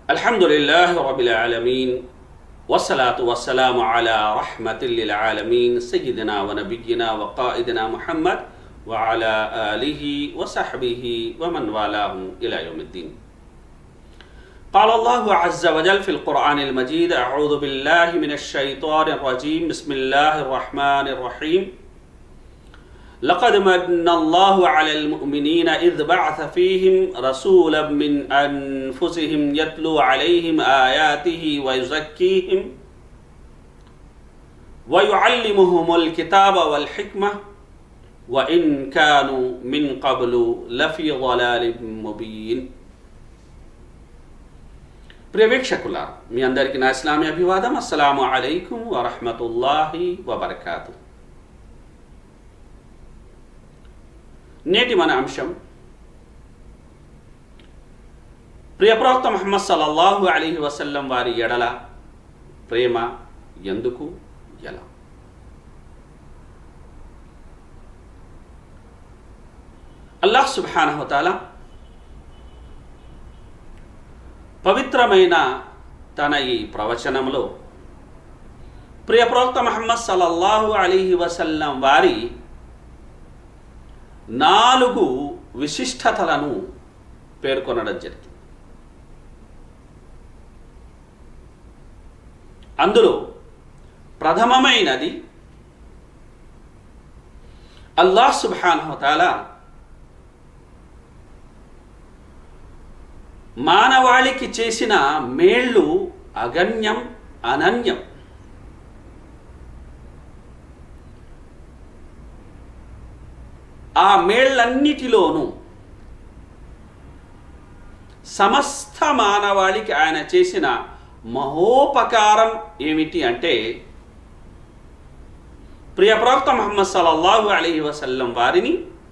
الحمد لله رب العالمين والصلاة والسلام على رحمة للعالمين سيدنا ونبينا وقائدنا محمد وعلى آله وصحبه ومن والاهم إلى يوم الدين قال الله عز وجل في القرآن المجيد أعوذ بالله من الشيطان الرجيم بسم الله الرحمن الرحيم لقد من الله على المؤمنين إذ بعث فيهم رسولا من أنفسهم يتلو عليهم آياته ويزكيهم ويعلمهم الكتاب والحكمة وإن كانوا من قبل لفي ضلال مبين ప్రియ వీక్షకుల మీ అందరికీ నా ఇస్లామీ అభివాదం అస్సలాము అలైకుం వరహమతుల్లాహి వబర్కాతు నేటి మన అంశం ప్రియప్రవక్త మహమ్మద్ సల్లల్లాహు అలీహి వసల్లం వారి ఎడల ప్రేమ ఎందుకు ఎలా అల్లాహ్ సుబ్హానహుతాల పవిత్రమైన తన ఈ ప్రవచనంలో ప్రియప్రవక్త మహమ్మద్ సల్లల్లాహు అలీహి వసల్లం వారి నాలుగు విశిష్టతలను పేర్కొనడం జరిగింది అందులో ప్రథమమైనది అల్లాహ్ సుబ్హానహతాల మానవాళికి చేసిన మేళ్ళు అగణ్యం అనన్యం ఆ మేళ్ళన్నిటిలోనూ సమస్త మానవాళికి ఆయన చేసిన మహోపకారం ఏమిటి అంటే ప్రియ ప్రవక్త మహమ్మద్ సల్లల్లాహు అలీ వసల్లం వారిని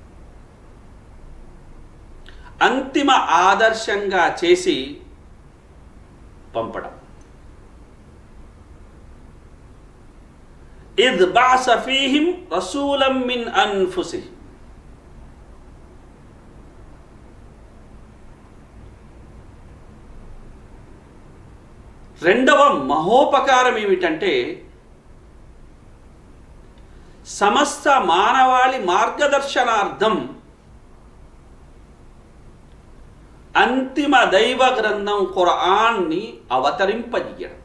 అంతిమ ఆదర్శంగా చేసి పంపడం ఇద్ బాస ఫీహిం రసూలం మిన్ అన్ఫుసిహిం రెండవ మహోపకారం ఏమిటంటే సమస్త మానవాళి మార్గదర్శనార్థం అంతిమ దైవ గ్రంథం ఖురాన్ని అవతరింపజేయడం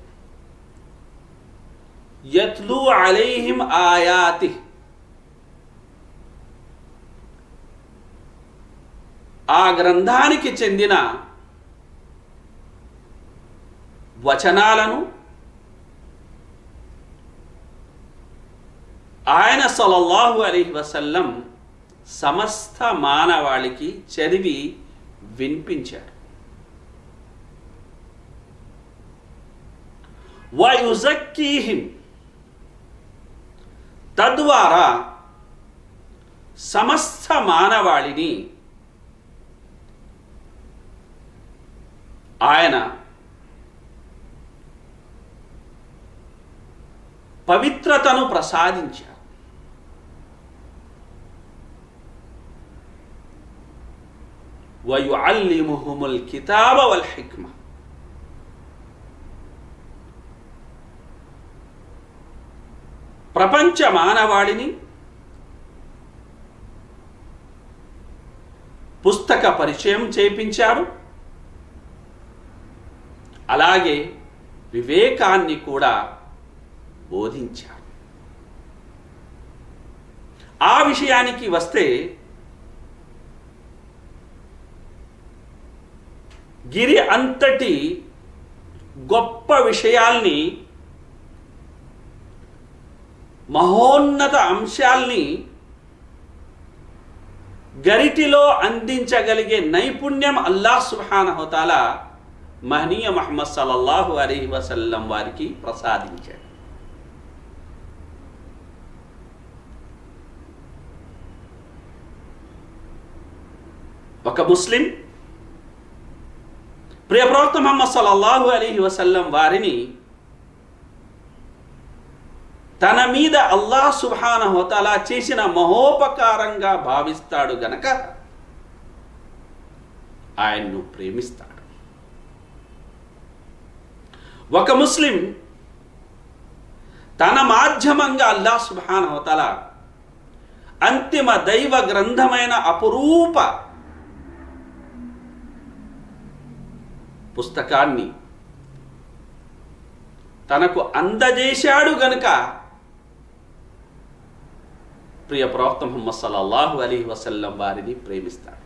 యత్లు అలైహిం ఆయాతి ఆ గ్రంథానికి చెందిన వచనాలను ఆయన సలల్లాహు అలీ వసల్లం సమస్త మానవాళికి చదివి వినిపించాడు వయుజక్కీహిం తద్వారా సమస్త మానవాళిని ఆయన పవిత్రతను ప్రసాదించారు వయుఅల్లిముహుముల్ కితాబ వల్ హిక్మ ప్రపంచ మానవాళిని పుస్తక పరిచయం చేపించారు అలాగే వివేకాన్ని కూడా బోధించారు ఆ విషయానికి వస్తే గిరి అంతటి గొప్ప విషయాల్ని మహోన్నత అంశాల్ని గరిటిలో అందించగలిగే నైపుణ్యం అల్లాహ్ సుహానహతాల మహనీయ మహమ్మద్ సల్లల్లాహు అలీ వసల్లం వారికి ప్రసాదించాడు ఒక ముస్లిం ప్రియ ప్రవక్త మహమ్మద్ సల్లల్లాహు అలీ వసల్లం వారిని తన మీద అల్లాహ్ సుబ్హాన హోతాలా చేసిన మహోపకారంగా భావిస్తాడు గనక ఆయన్ను ప్రేమిస్తాడు ఒక ముస్లిం తన మాధ్యమంగా అల్లా సుబానవతల అంతిమ దైవ గ్రంథమైన అపురూప పుస్తకాన్ని తనకు అందజేశాడు గనుక ప్రియ ప్రవక్త ముహమ్మద్ సల్లల్లాహు అలీ వసల్లం వారిని ప్రేమిస్తాడు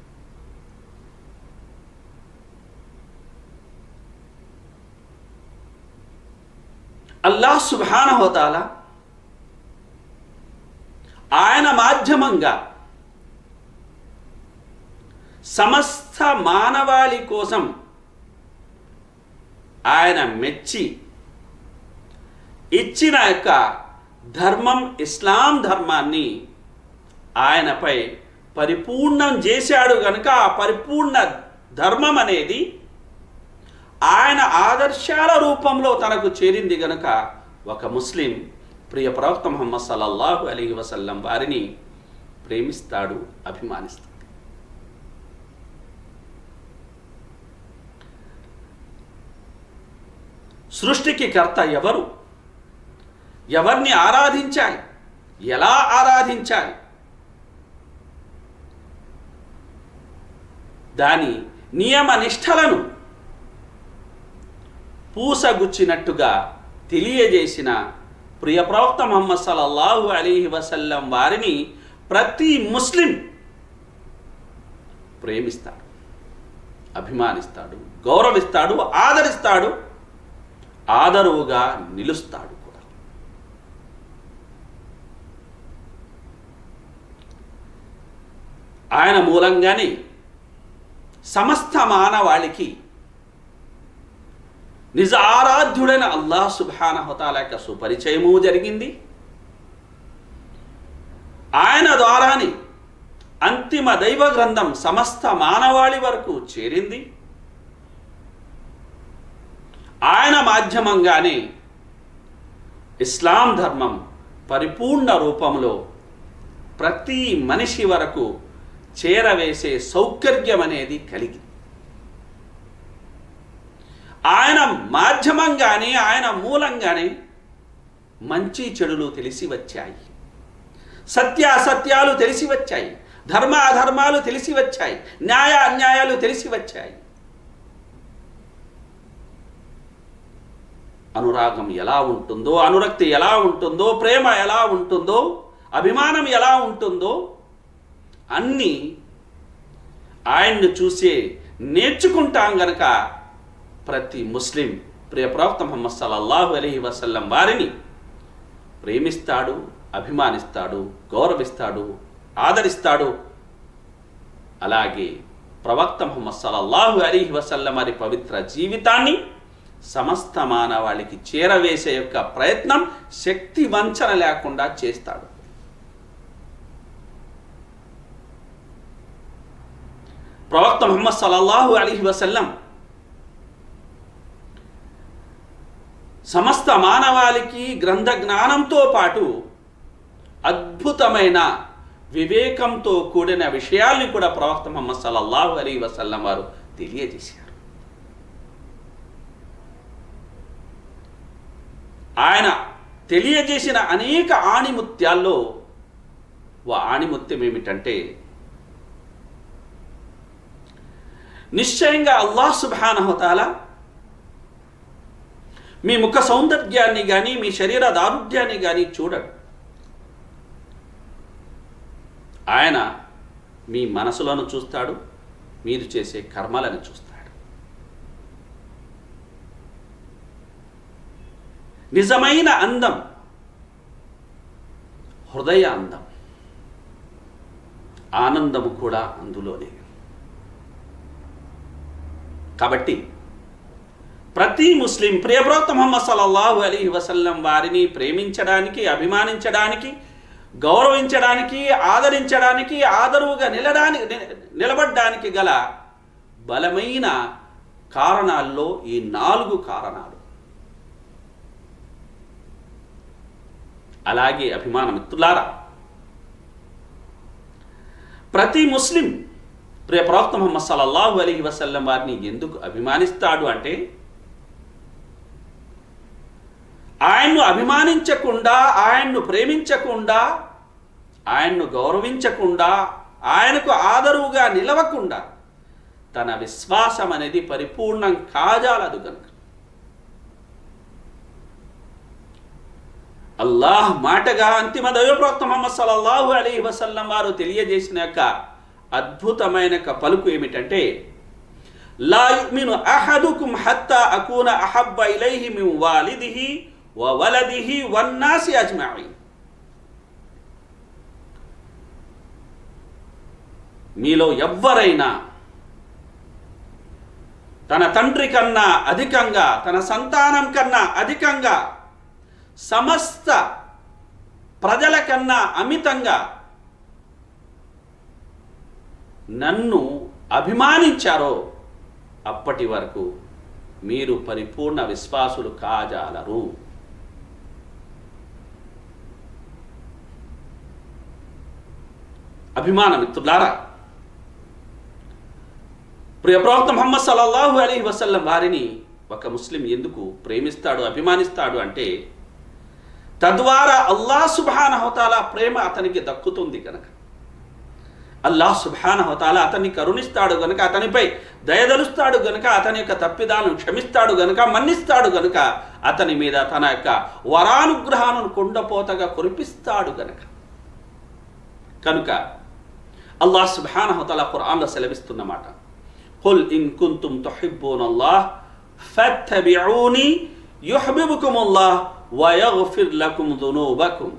అల్లాహ్ సుబానహోతాల ఆయన మాధ్యమంగా సమస్త మానవాళి కోసం ఆయన మెచ్చి ఇచ్చిన యొక్క ధర్మం ఇస్లాం ధర్మాన్ని ఆయనపై పరిపూర్ణం చేశాడు కనుక ఆ పరిపూర్ణ ధర్మం అనేది ఆయన ఆదర్శాల రూపంలో తనకు చేరింది గనుక ఒక ముస్లిం ప్రియ ప్రవక్త ముహమ్మద్ సల్లల్లాహు అలీ వసల్లం వారిని ప్రేమిస్తాడు అభిమానిస్తాడు సృష్టికి కర్త ఎవరు ఎవరిని ఆరాధించాలి ఎలా ఆరాధించాలి దాని నియమ నిష్టలను పూసగుచ్చినట్టుగా తెలియజేసిన ప్రియ ప్రవక్త ముహమ్మద్ సల్లల్లాహు అలీహి వసల్లం వారిని ప్రతి ముస్లిం ప్రేమిస్తాడు అభిమానిస్తాడు గౌరవిస్తాడు ఆదరిస్తాడు ఆదరువుగా నిలుస్తాడు కూడా ఆయన మూలంగానే సమస్త మానవాళికి నిజ ఆరాధ్యుడైన అల్లాహ్ సుబానహతాల యొక్క సుపరిచయము జరిగింది ఆయన ద్వారానే అంతిమ దైవ గ్రంథం సమస్త మానవాళి వరకు చేరింది ఆయన మాధ్యమంగానే ఇస్లాం ధర్మం పరిపూర్ణ రూపంలో ప్రతి మనిషి వరకు చేరవేసే సౌకర్యం అనేది కలిగి ఆయన మాధ్యమంగానే ఆయన మూలంగానే మంచి చెడులు తెలిసి వచ్చాయి సత్య అసత్యాలు తెలిసి వచ్చాయి ధర్మ అధర్మాలు తెలిసి వచ్చాయి న్యాయ అన్యాయాలు తెలిసి వచ్చాయి అనురాగం ఎలా ఉంటుందో అనురక్తి ఎలా ఉంటుందో ప్రేమ ఎలా ఉంటుందో అభిమానం ఎలా ఉంటుందో అన్నీ ఆయన్ని చూసే నేర్చుకుంటాం గనక ప్రతి ముస్లిం ప్రియ ప్రవక్త ముహమ్మద్ సల్లల్లాహు అలైహి వసల్లం వారిని ప్రేమిస్తాడు అభిమానిస్తాడు గౌరవిస్తాడు ఆదరిస్తాడు అలాగే ప్రవక్త ముహమ్మద్ సల్లల్లాహు అలీహి వసల్లం వారి పవిత్ర జీవితాన్ని సమస్త మానవాళికి చేరవేసే యొక్క ప్రయత్నం శక్తి వంచన లేకుండా చేస్తాడు ప్రవక్త ముహమ్మద్ సల్లల్లాహు అలీహి వసల్లం సమస్త మానవాళికి గ్రంథ జ్ఞానంతో పాటు అద్భుతమైన వివేకంతో కూడిన విషయాల్ని కూడా ప్రవక్త ముహమ్మద్ సల్లల్లాహు అలీ వసల్లం వారు తెలియజేశారు ఆయన తెలియజేసిన అనేక ఆణిముత్యాల్లో ఓ ఆణిముత్యం ఏమిటంటే నిశ్చయంగా అల్లాహ్ సుబానహతాల మీ ముఖ సౌందర్యాన్ని కానీ మీ శరీర దారుఢ్యాన్ని కానీ చూడడు ఆయన మీ మనసులను చూస్తాడు మీరు చేసే కర్మలను చూస్తాడు నిజమైన అందం హృదయ అందం ఆనందము కూడా అందులోనే కాబట్టి ప్రతి ముస్లిం ప్రియప్రవక్త ముహమ్మద్ సల్లల్లాహు అలీ వసల్లం వారిని ప్రేమించడానికి అభిమానించడానికి గౌరవించడానికి ఆదరించడానికి ఆదరువుగా నిలడానికి నిలబడ్డానికి గల బలమైన కారణాల్లో ఈ నాలుగు కారణాలు అలాగే అభిమాన మిత్రులారా ప్రతి ముస్లిం ప్రియ ప్రవక్త ముహమ్మద్ సల్లల్లాహు అలీ వసల్లం వారిని ఎందుకు అభిమానిస్తాడు అంటే ఆయన్ను అభిమానించకుండా ఆయన్ను ప్రేమించకుండా ఆయన్ను గౌరవించకుండా ఆయనకు ఆదరువుగా నిలవకుండా తన విశ్వాసం అనేది పరిపూర్ణం కాజాలదు కనుక అల్లాహ్ మాటగా అంతిమ దైవప్రవక్త మహమ్మద్ సల్లల్లాహు అలీ వసల్లం వారు తెలియజేసిన యొక్క అద్భుతమైన యొక్క పలుకు ఏమిటంటే లా యుమిను అహదుకుం హత్తా అకూన అహబ్బ ఇలైహి మిన్ వాలిదిహి వ వలదిహి వన్నాసి అజ్మఈన్ మీలో ఎవ్వరైనా తన తండ్రి కన్నా అధికంగా తన సంతానం కన్నా అధికంగా సమస్త ప్రజల కన్నా అమితంగా నన్ను అభిమానించారో అప్పటి వరకు మీరు పరిపూర్ణ విశ్వాసులు కాజాలరు అభిమాన మిత్రులారా ప్రియ ప్రవక్త ముహమ్మద్ సల్లల్లాహు అలీ వసల్లం వారిని ఒక ముస్లిం ఎందుకు ప్రేమిస్తాడు అభిమానిస్తాడు అంటే తద్వారా అల్లా సుబానహతాల ప్రేమ అతనికి దక్కుతుంది కనుక అల్లాహ్ సుబానహతాల అతన్ని కరుణిస్తాడు గనుక అతనిపై దయదలుస్తాడు గనుక అతని యొక్క తప్పిదాలను క్షమిస్తాడు గనుక మన్నిస్తాడు గనుక అతని మీద తన యొక్క వరానుగ్రహాలను కొండపోతగా కురిపిస్తాడు గనుక కనుక అల్లాహ్ సుబానహతాల ఖురాన్లో సెలవిస్తున్నమాట قل إن كنتم تحبون الله فاتبعوني يحببكم الله ويغفر لكم ذنوبكم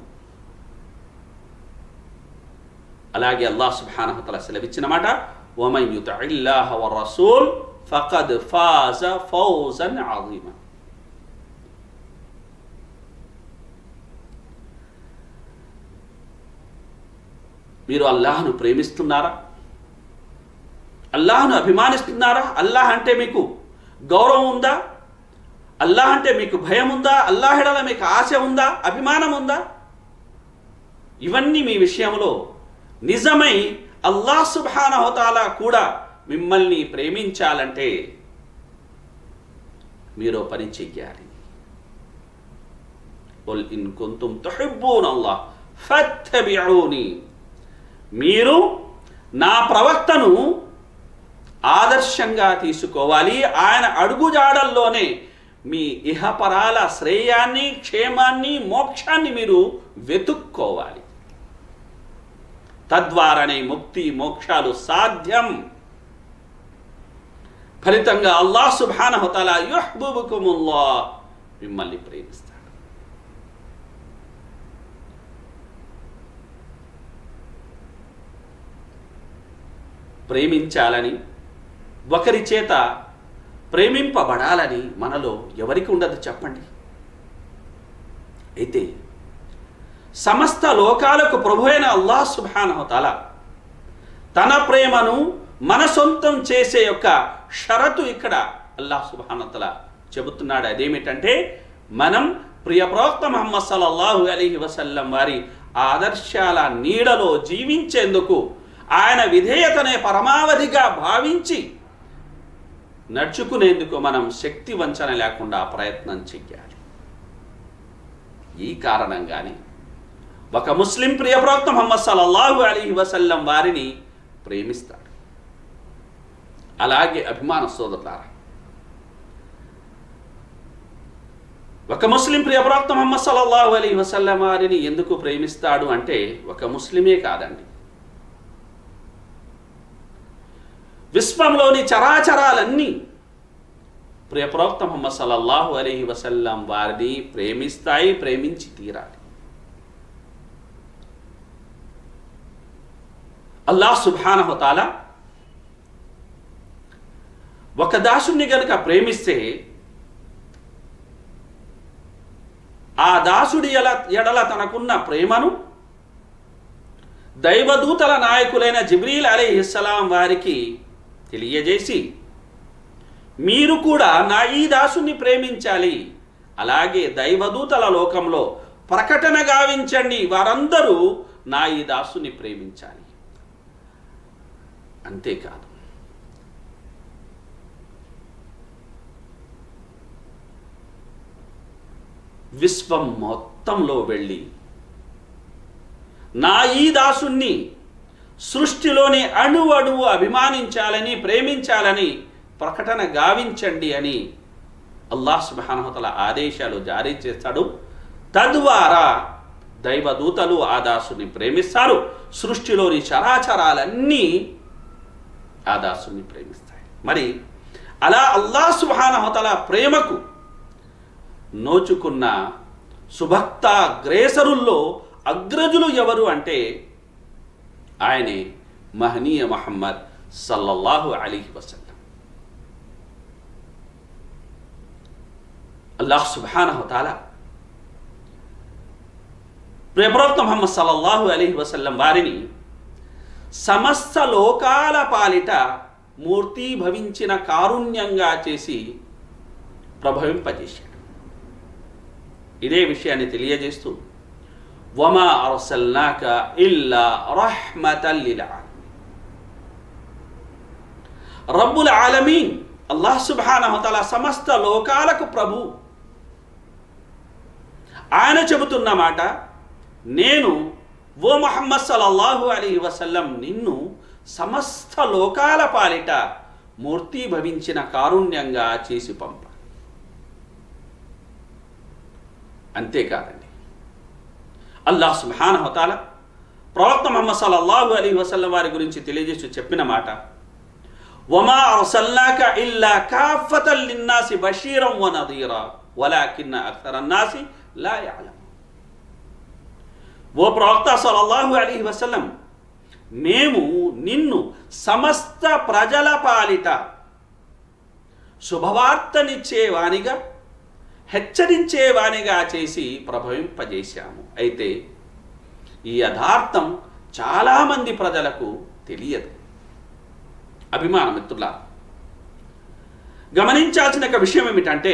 అలాగే అల్లాహ్ సుబ్హానహు తఆలా సెలవిచ్చిన మాట వమన్ యుతఇల్లాహ వరసూల్ ఫఖద్ ఫాజ ఫౌజన్ అజీమా మీరు అల్లాహ్ను ప్రేమిస్తున్నారా అల్లాహ్ను అభిమానిస్తున్నారా అల్లాహ్ అంటే మీకు గౌరవం ఉందా అల్లాహ్ అంటే మీకు భయం ఉందా అల్లాహెడల మీకు ఆశ ఉందా అభిమానం ఉందా ఇవన్నీ మీ విషయంలో నిజమై అల్లాహ్ సుబానహతాలా కూడా మిమ్మల్ని ప్రేమించాలంటే మీరు పని చెయ్యాలి قل إن كنتم تحبون الله فاتبعوني మీరు నా ప్రవక్తను ఆదర్శంగా తీసుకోవాలి ఆయన అడుగుజాడల్లోనే మీ ఇహపరాల శ్రేయాన్ని క్షేమాన్ని మోక్షాన్ని మీరు వెతుక్కోవాలి తద్వారానే ముక్తి మోక్షాలు సాధ్యం ఫలితంగా అల్లాహ్ సుబానహతల యుహ్బుబుకుముల్లా మిమ్మల్ని ప్రేమిస్తాడు ప్రేమించాలని ఒకరి చేత ప్రేమింపబడాలని మనలో ఎవరికి ఉండదు చెప్పండి అయితే సమస్త లోకాలకు ప్రభు అయిన అల్లాహ్ సుబానహతాల తన ప్రేమను మన సొంతం చేసే యొక్క షరతు ఇక్కడ అల్లాహ్ సుబానతల చెబుతున్నాడు అదేమిటంటే మనం ప్రియ ప్రవక్త మహమ్మద్ సల్లల్లాహు అలీహి వసల్లం వారి ఆదర్శాల నీడలో జీవించేందుకు ఆయన విధేయతనే పరమావధిగా భావించి నడుచుకునేందుకు మనం శక్తి వంచన లేకుండా ప్రయత్నం చెయ్యాలి ఈ కారణంగానే ఒక ముస్లిం ప్రియ ప్రవక్త ముహమ్మద్ సల్లల్లాహు అలీహి వసల్లం వారిని ప్రేమిస్తాడు అలాగే అభిమాన సోదరులారా ఒక ముస్లిం ప్రియ ప్రవక్త ముహమ్మద్ సల్లల్లాహు అలీ వసల్లం వారిని ఎందుకు ప్రేమిస్తాడు అంటే ఒక ముస్లిమే కాదండి విశ్వంలోని చరాచరాలన్నీ ప్రియ ప్రవక్త ముహమ్మద్ సల్లల్లాహు అలీ వసల్లం వారిని ప్రేమిస్తాయి ప్రేమించి తీరాలి అల్లాహ్ సుబానహతాల ఒక దాసుని గనుక ప్రేమిస్తే ఆ దాసుడి ఎల ఎడల తనకున్న ప్రేమను దైవదూతల నాయకులైన జిబ్రీల్ అలీహిస్సలాం వారికి తెలియజేసి మీరు కూడా నా ఈ దాసుని ప్రేమించాలి అలాగే దైవదూతల లోకంలో ప్రకటన గావించండి వారందరూ నా ఈ దాసుని ప్రేమించాలి అంతేకాదు విశ్వం మొత్తంలో వెళ్ళి నా ఈ దాసుణ్ణి సృష్టిలోని అణు అణువు అభిమానించాలని ప్రేమించాలని ప్రకటన గావించండి అని అల్లాహ్ సుబానహతల ఆదేశాలు జారీ చేస్తాడు తద్వారా దైవదూతలు ఆ దాసుని ప్రేమిస్తారు సృష్టిలోని చరాచరాలన్నీ ఆ దాసుని ప్రేమిస్తాయి మరి అలా అల్లాహ్ సుబానహతల ప్రేమకు నోచుకున్న సుభక్త గ్రేసరుల్లో అగ్రజులు ఎవరు అంటే ఆయనే మహనీయ మహమ్మద్ సల్లల్లాహు అలీహి వసల్లం అల్లాహ్ సుబానహతాల ప్రియప్రవక్త మహమ్మద్ సల్లల్లాహు అలీహి వసల్లం వారిని సమస్త లోకాల పాలిట మూర్తీభవించిన కారుణ్యంగా చేసి ప్రభవింపజేశాడు ఇదే విషయాన్ని తెలియజేస్తూ వమా అర్సల్నాక ఇల్లా రహ్మతల్ లిల్ ఆలమీన్ రబ్బుల్ ఆలమీన్ అల్లాహ్ సుబ్హానహు తఆలా సమస్త లోకాలకు ప్రభు ఆయన చెబుతున్న మాట నేను ఓ మహమ్మద్ సల్లల్లాహు అలైహి వసల్లం నిన్ను సమస్త లోకాల పాలిట మూర్తి భవించిన కారుణ్యంగా చేసి పంప అంతేకాదండి అల్లాహ్ సుబ్హానహుతాల ప్రవక్త మహమ్మద్ సల్లల్లాహు అలీ వసల్లం వారి గురించి తెలియజేస్తూ చెప్పిన మాట వమా అర్సల్నాక ఇల్లా కాఫతల్ లిన్నాసి బషీరం వ నదీరా వలాకిన్న అక్తరన్నాసి లా యఅలమ్ ఓ ప్రవక్త సల్లల్లాహు అలీ వసల్లం మేము నిన్ను సమస్త ప్రజల పాలిట శుభవార్తనిచ్చేవానిగా హెచ్చరించేవానిగా చేసి ప్రభవింపజేశాము అయితే ఈ యథార్థం చాలామంది ప్రజలకు తెలియదు అభిమాన మిత్రుల గమనించాల్సిన ఒక విషయం ఏమిటంటే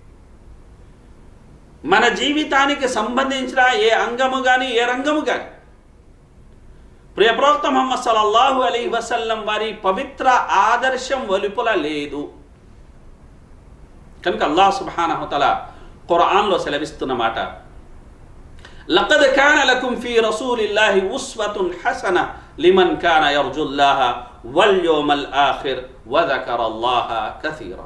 మన జీవితానికి సంబంధించిన ఏ అంగము కానీ ఏ రంగము కానీ ప్రియప్రవక్త ముహమ్మద్ సల్లల్లాహు అలీ వసల్లం వారి పవిత్ర ఆదర్శం వలుపుల లేదు కనుక అల్లాహ్ సుబ్హానహుతల ఖురాన్లో సెలవిస్తున్న మాట లقد كان لكم في رسول الله أسوة حسنة لمن كان يرجو الله واليوم الآخر وذكر الله كثيرا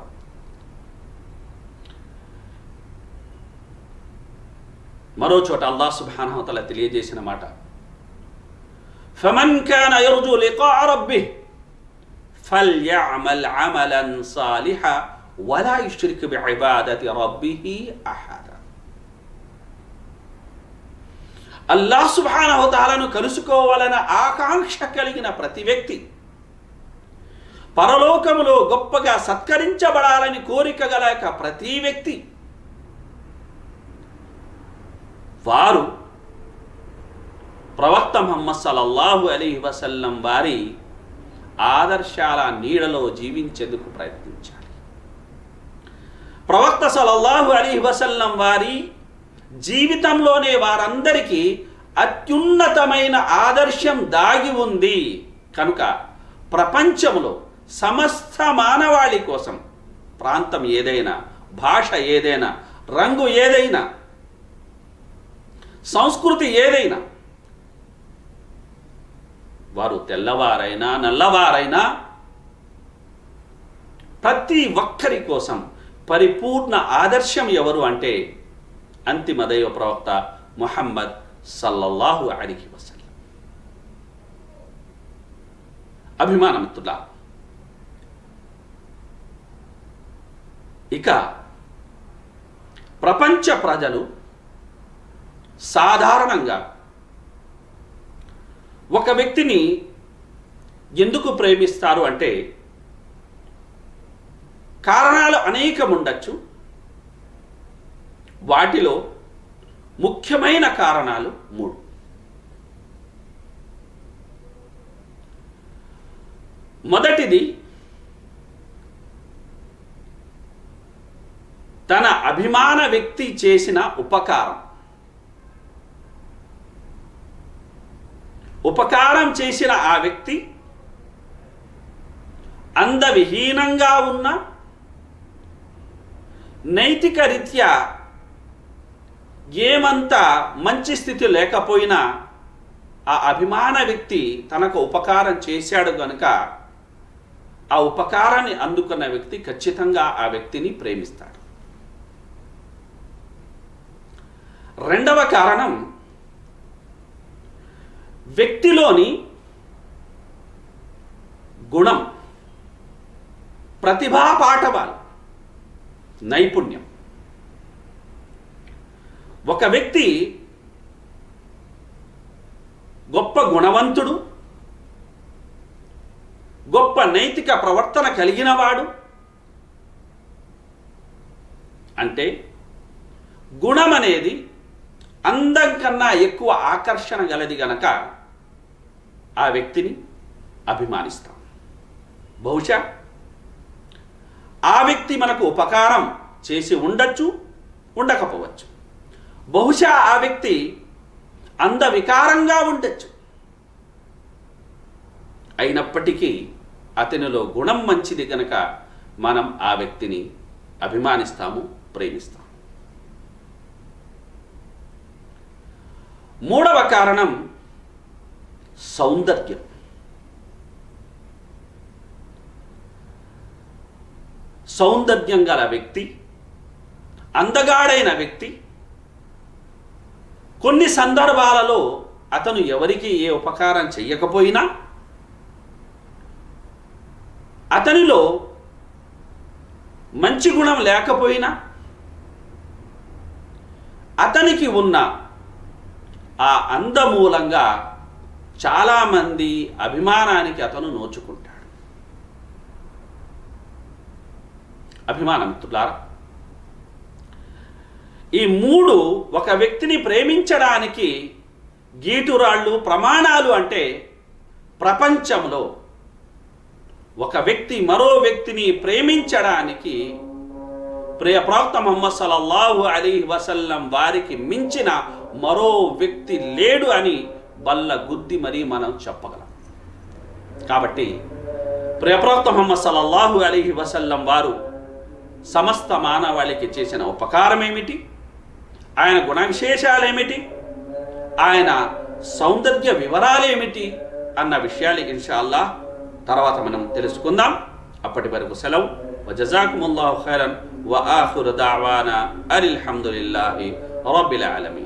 మరో చోట అల్లాహ్ సుబ్హానహుతల తెలియజేసిన మాట فمن كان يرجو لقاء ربه فليعمل عملا صالحا ولا يشرك بعبادة ربه أحدا అల్లాహ్ సుబానహుతాలను కలుసుకోవాలన్న ఆకాంక్ష కలిగిన ప్రతి వ్యక్తి పరలోకములో గొప్పగా సత్కరించబడాలని కోరిక గల ప్రతి వ్యక్తి వారు ప్రవక్త మహమ్మద్ సల్లల్లాహు అలీ వసల్లం వారి ఆదర్శాల నీడలో జీవించేందుకు ప్రయత్నించాలి ప్రవక్త సల్లల్లాహు అలీ వసల్లం వారి జీవితంలోనే వారందరికీ అత్యున్నతమైన ఆదర్శం దాగి ఉంది కనుక ప్రపంచంలో సమస్త మానవాళి కోసం ప్రాంతం ఏదైనా భాష ఏదైనా రంగు ఏదైనా సంస్కృతి ఏదైనా వారు తెల్లవారైనా నల్లవారైనా ప్రతి ఒక్కరి కోసం పరిపూర్ణ ఆదర్శం ఎవరు అంటే అంతిమ దైవ ప్రవక్త ముహమ్మద్ సల్లల్లాహు అలీహి వసల్లం అభిమానమిత్రులా ఇక ప్రపంచ ప్రజలు సాధారణంగా ఒక వ్యక్తిని ఎందుకు ప్రేమిస్తారు అంటే కారణాలు అనేకం ఉండొచ్చు వాటిలో ముఖ్యమైన కారణాలు మూడు మొదటిది తన అభిమాన వ్యక్తి చేసిన ఉపకారం ఉపకారం చేసిన ఆ వ్యక్తి అందవిహీనంగా ఉన్న నైతిక రీత్యా ఏమంత మంచి స్థితి లేకపోయినా ఆ అభిమాన వ్యక్తి తనకు ఉపకారం చేశాడు గనుక ఆ ఉపకారాన్ని అందుకున్న వ్యక్తి ఖచ్చితంగా ఆ వ్యక్తిని ప్రేమిస్తాడు రెండవ కారణం వ్యక్తిలోని గుణం ప్రతిభా పాఠవాలు నైపుణ్యం ఒక వ్యక్తి గొప్ప గుణవంతుడు గొప్ప నైతిక ప్రవర్తన కలిగినవాడు అంటే గుణం అనేది అందం కన్నా ఎక్కువ ఆకర్షణ గలది గనక ఆ వ్యక్తిని అభిమానిస్తాం బహుశా ఆ వ్యక్తి మనకు ఉపకారం చేసి ఉండొచ్చు ఉండకపోవచ్చు బహుశా ఆ వ్యక్తి అందవికారంగా ఉండొచ్చు అయినప్పటికీ అతనిలో గుణం మంచిది కనుక మనం ఆ వ్యక్తిని అభిమానిస్తాము ప్రేమిస్తాము మూడవ కారణం సౌందర్యం సౌందర్యం గల వ్యక్తి అందగాడైన వ్యక్తి కొన్ని సందర్భాలలో అతను ఎవరికి ఏ ఉపకారం చెయ్యకపోయినా అతనిలో మంచి గుణం లేకపోయినా అతనికి ఉన్న ఆ అందమూలంగా చాలామంది అభిమానానికి అతను నోచుకుంటాడు అభిమానం మిత్రులారా ఈ మూడు ఒక వ్యక్తిని ప్రేమించడానికి గీటురాళ్ళు ప్రమాణాలు అంటే ప్రపంచంలో ఒక వ్యక్తి మరో వ్యక్తిని ప్రేమించడానికి ప్రియ ప్రవక్త మొహమ్మద్ సల్లల్లాహు అలీ వసల్లం వారికి మించిన మరో వ్యక్తి లేడు అని బల్ల గుద్ది మరీ మనం చెప్పగలం కాబట్టి ప్రియ ప్రవక్త మొహమ్మద్ సల్లల్లాహు అలీ వసల్లం వారు సమస్త మానవాళికి చేసిన ఉపకారం ఏమిటి ఆయన గుణ విశేషాలేమిటి ఆయన సౌందర్య వివరాలేమిటి అన్న విషయాలు ఇన్షాల్లా తర్వాత మనం తెలుసుకుందాం అప్పటి వరకు సెలవు وجزاكم الله خيرا وآخر دعوانا أن الحمد لله رب العالمين